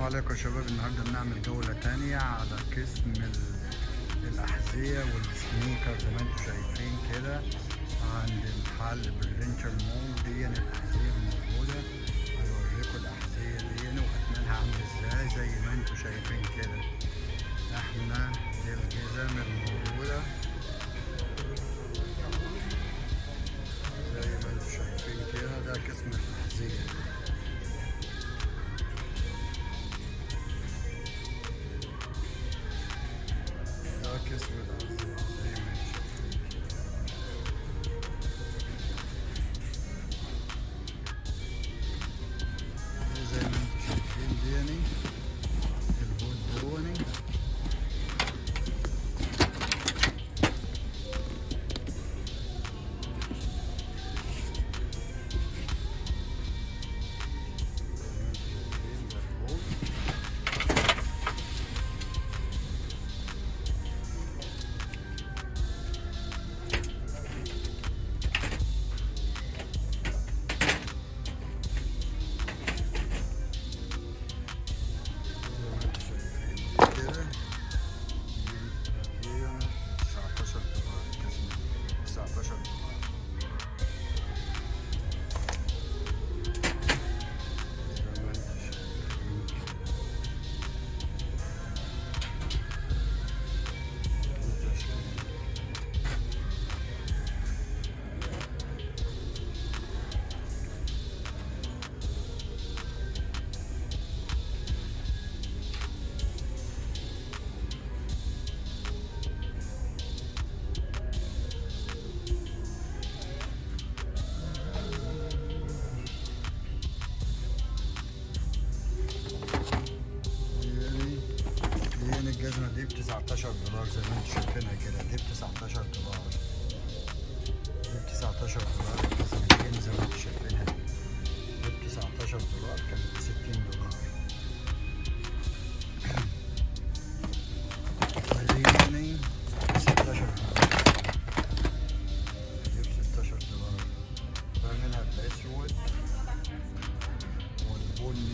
عليكم يا شباب النهارده بنعمل جولة تانية على قسم ال- الأحذية والسنيكر زي ما انتم شايفين كده عند محل بالرينتر مول دي الأحذية الموجودة هوريكم الأحذية دي وأثمنها عامل ازاي زي ما انتم شايفين كده احنا دي الجزم الموجودة زي ما انتم شايفين كده ده قسم الأحذية ده قسم الأحذية زي ما انتم شايفين دي زي ما انتم شايفين ديني الهود دوني زي ما انتم شايفين ده الهود زي ما انتم شايفين كده دي 19 دولار قسم 19 دولار زي ما انتم شايفين كده التشكيل يعني يعني الجزمة دي ب 19 دولار زي ما انتم شايفينها كده دي ب 19 دولار دي ب 19 دولار الجزمة دي يعني زي ما انتم شايفينها دي دي ب 19 دولار كانت ب 60 دولار ودي يعني ب 16 دولار دي ب 16 دولار بقى منها الأسود والبني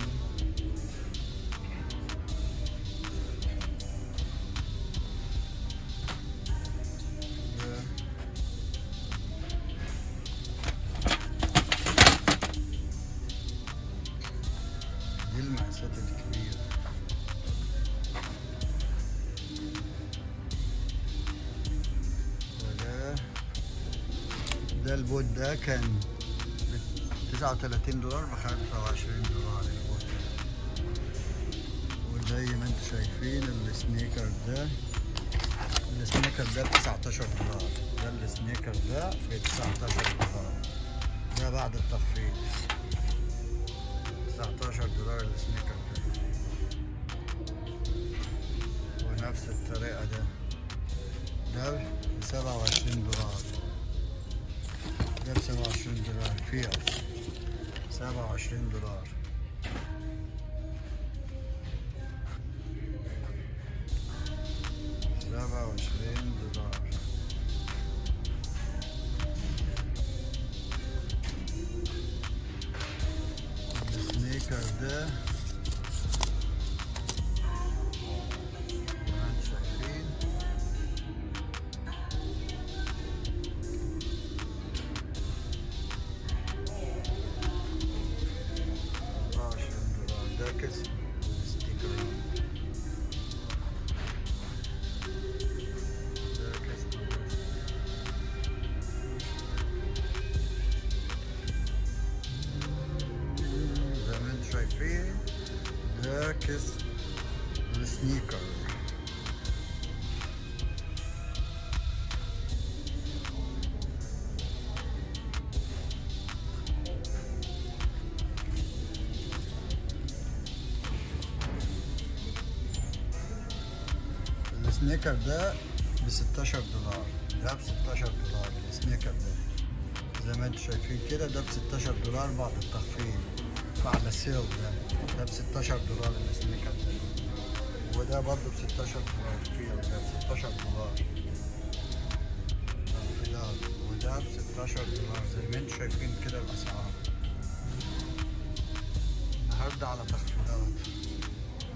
ده دي المقاسات الكبيرة وده ده البوت ده كان ب 39 دولار ب 25 دولار البوت ده وزي ما انتم شايفين السنيكر ده السنيكر ده ب 19 دولار ده السنيكر ده ب 19 دولار ده بعد التخفيض 19 دولار السنيكر ده ونفس الطريقة ده ده ب 27 دولار ده ب 27 دولار فيات 27 دولار سبعة وعشرين دولار السنيكر ده زي ما انتم شايفين أربعة وعشرين دولار ده كسر السنيكر ده كسر زي ما انتم شايفين ده كسر السنيكر السنيكر ده ب 16 دولار ده ب 16 دولار السنيكر ده زي ما انتم شايفين كده ده ب 16 دولار بعد التخفيض بعد السيل ده ده ب 16 دولار السنيكر ده وده برضه ب 16 دولار فيل ده ب 16 دولار تخفيضات وده ب 16 دولار زي ما انتم شايفين كده الاسعار النهارده على تخفيضات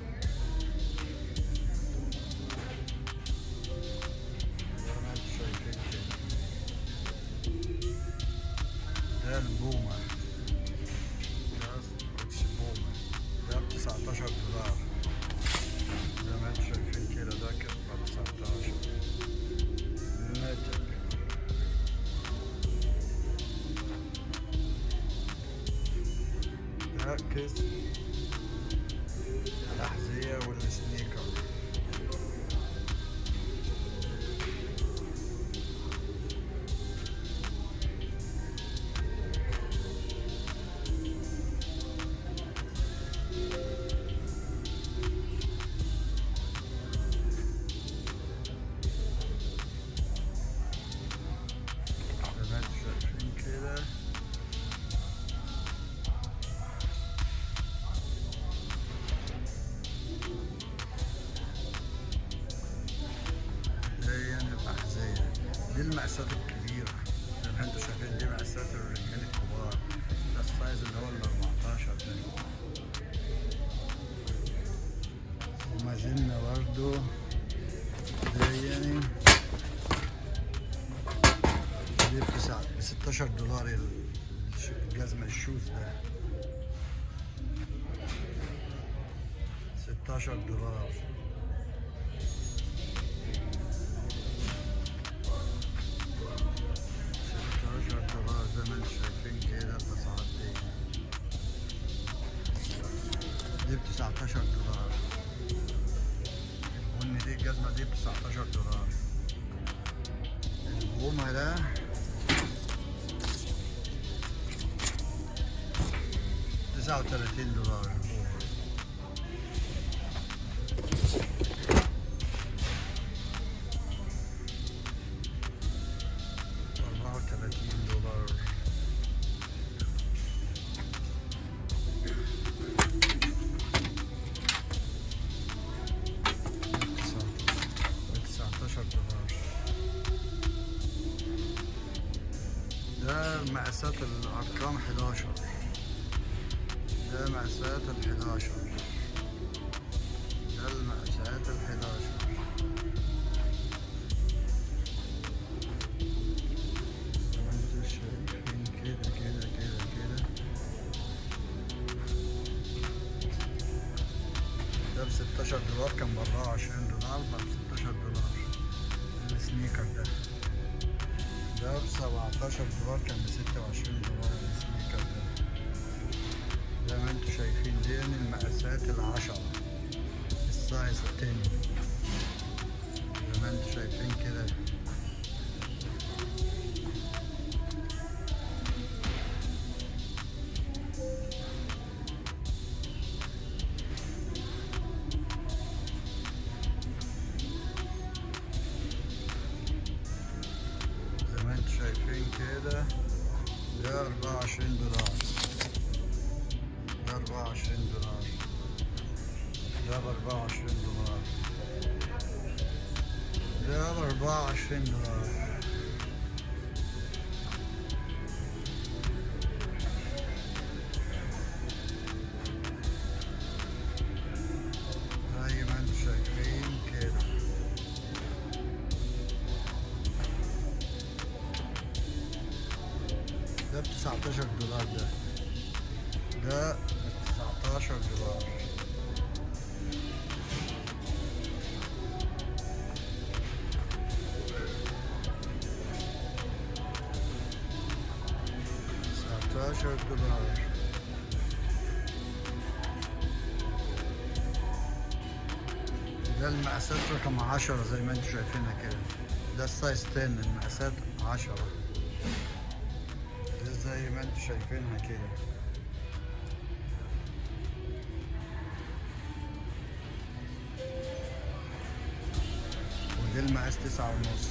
ده قسم الأحذية والسنيكر زي ما انتوا شايفين كده دي يعني الأحذية دي المقاسات الكبيرة زي ما انتوا شايفين دي مقاسات الرجال الكبار ده السايز اللي هو ال 14 ده وما زلنا برضو دي يعني دي بتسعة ب 16 دولار ال- الش- الجزمة الشوز ده 16 دولار ستاشر دولار زي ما انتم شايفين كده الأسعار دي دي بتسعتاشر دولار البن دي الجزمة دي بتسعتاشر دولار البومة ده تسعة وتلاتين دولار البومة أربعة وتلاتين دولار بتسعتاشر دولار ده مقاسات الأرقام 11 ده مقاسات ال 11 ده المقاسات ال 11 انتوا شايفين كده كده كده كده ده ب 16 دولار كان ب 24 دولار بقى ب 16 دولار السنيكر ده ده ب 17 دولار كان ب 26 دولار السنيكر ده زي ما انتوا شايفين دي يعني المقاسات العشرة السايز التاني زي ما انتوا شايفين كده زي ما انتوا شايفين كده ده 24 دولار ده 24 دولار ده ب 24 دولار ده ب 24 دولار زي ما انتوا شايفين كده ده ب 19 دولار ده ده ب 19 دولار تسعتاشر دولار ده المقاسات رقم عشرة زي ما انتوا شايفينها كده ده السايز 10 المقاسات عشرة ده زي ما انتوا شايفينها كده ودي المقاس تسعة ونص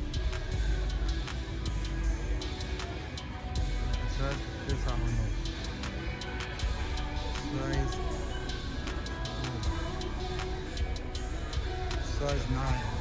مقاسات تسعة ونص سايز سايز ناين